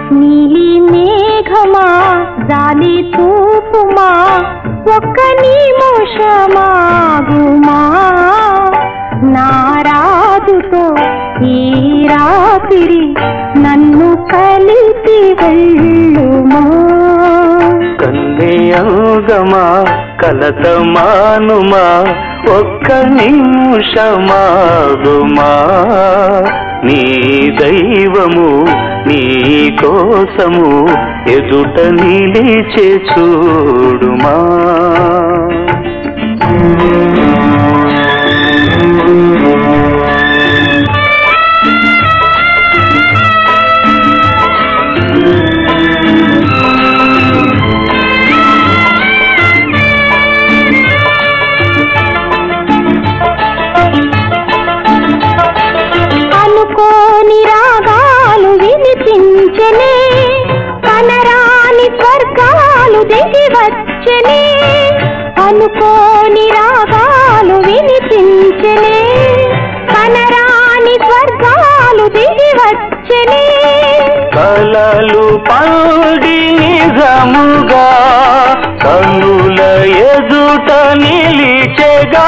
నీలి మేఘమా జాలి చూపుమా ఒక్క నిమిషమాగుమా నారాజుతో ఈ రాత్రి నన్ను కలిసి వెళ్ళుమా కన్నే అంగమా కలత మానుమా ఒక్క నిమిషమాగుమా నీ దైవము నీ కోసము ఎదుట నిలిచే చూడుమా అనుకోని రాగాలు వినిపించనే కనరాని స్వర్గాలు దిగి వచ్చనే అనుకోని రాగాలు వినిపించనే కనరాని స్వర్గాలు దిగి వచ్చనే కలలు పండి నిజముగా కన్నుల ఎదుట నిలిచెగా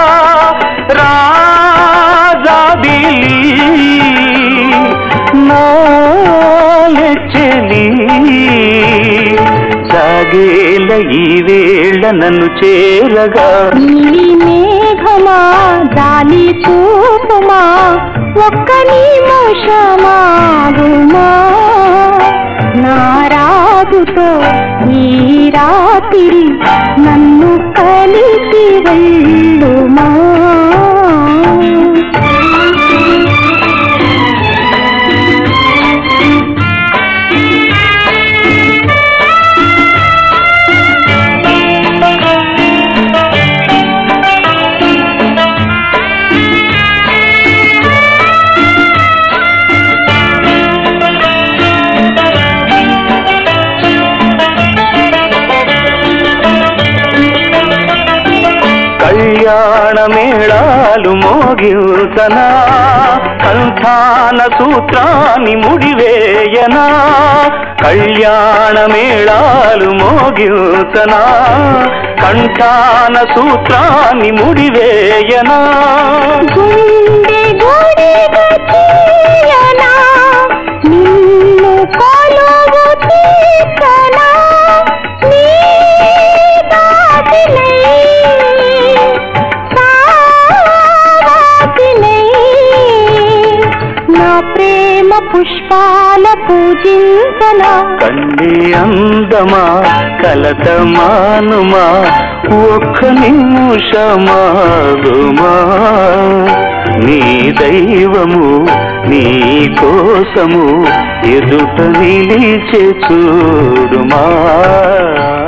రాజాబిలి నాలెచ్చలి సాగేల ఈ వేళ నన్ను చేరగా నీలి మేఘమా జాలి చూపుమా ఒక్క నిమిషమాగుమా నారాజుతో ఈ రాత్రి నన్ను కలిసి వెళ్ళుమా కళ్యాణ మేళాలు మోగిల్తనా కంఠాన సూత్రాన్ని ముడివేయనా కళ్యాణ మేళాలు మోగిల్తనా కంఠాన సూత్రాన్ని ముడివేయనా గుండె గుడిగా తీయనా నిన్ను కొలువు తీర్చనా నీ దాసినై సావాసినై నా ప్రేమ పుష్పాల పూజించనా కన్నే అందమా కలత మానుమా ఒక్క నిమిషమాగుమా నీ దైవము నీ కోసము ఎదుట నిలిచే చూడుమా